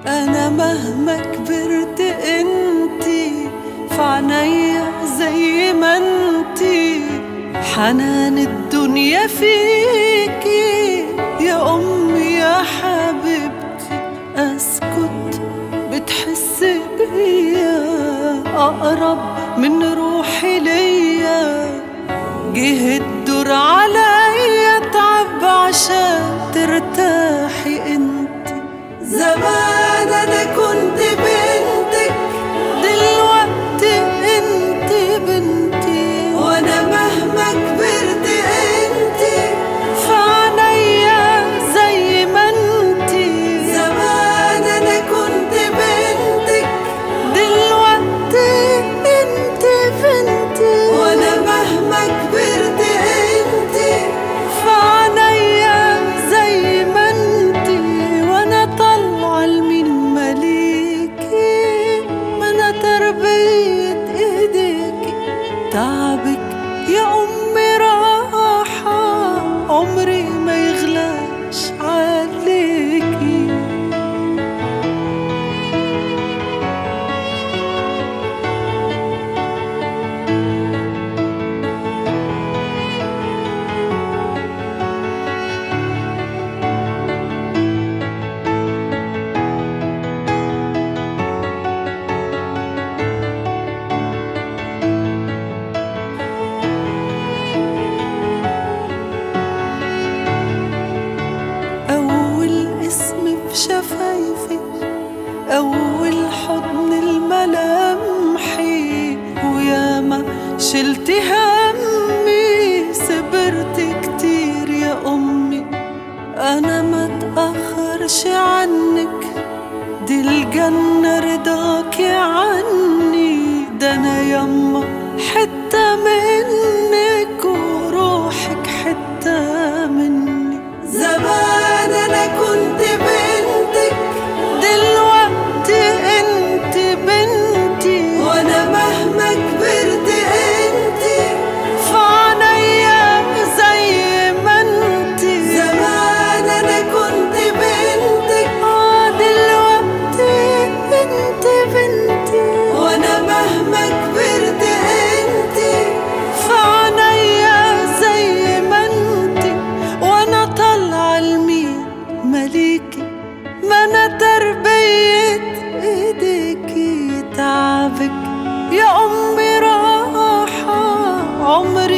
أنا مهما كبرت انتي في عينيا زي ما انتي حنان الدنيا فيكي يا أمي يا حبيبتي أسكت بتحس بيا أقرب من روحي ليا جه الدور عليا تعب عشان ترتاحي انت زمان انا كنت بنتك دلوقتي انت بنتي وانا مهما كبرت انت في عينيا زي ما انتي زمان انا كنت بنتك دلوقتي انت بنتي وانا مهما كبرت انت في عينيا زي ما انتي وانا طالعه لمين مليكي ما انا تربيه ايديكي تعبك يا امي راحه عمري ما يغلاش عليكي أول اسم في شفايفي أول حضن الملامحي وياما شلت همي صبرت كتير يا أمي أنا ما تأخرش عنك دي الجنة رضاكي عني ده أنا يما حتة منك وروحك حتة مني زمان أنا كنت بنتك دلوقتي انت بنتي وانا مهما كبرت انت في عينيا زي ما انتي زمان انا كنت بنتك اه دلوقتي انت بنتي وانا مهما كبرت انت في عينيا زي ما انتي وانا طالعه لمين مليكي ما انا تربية ايديكي تعبك يا امي راحة عمري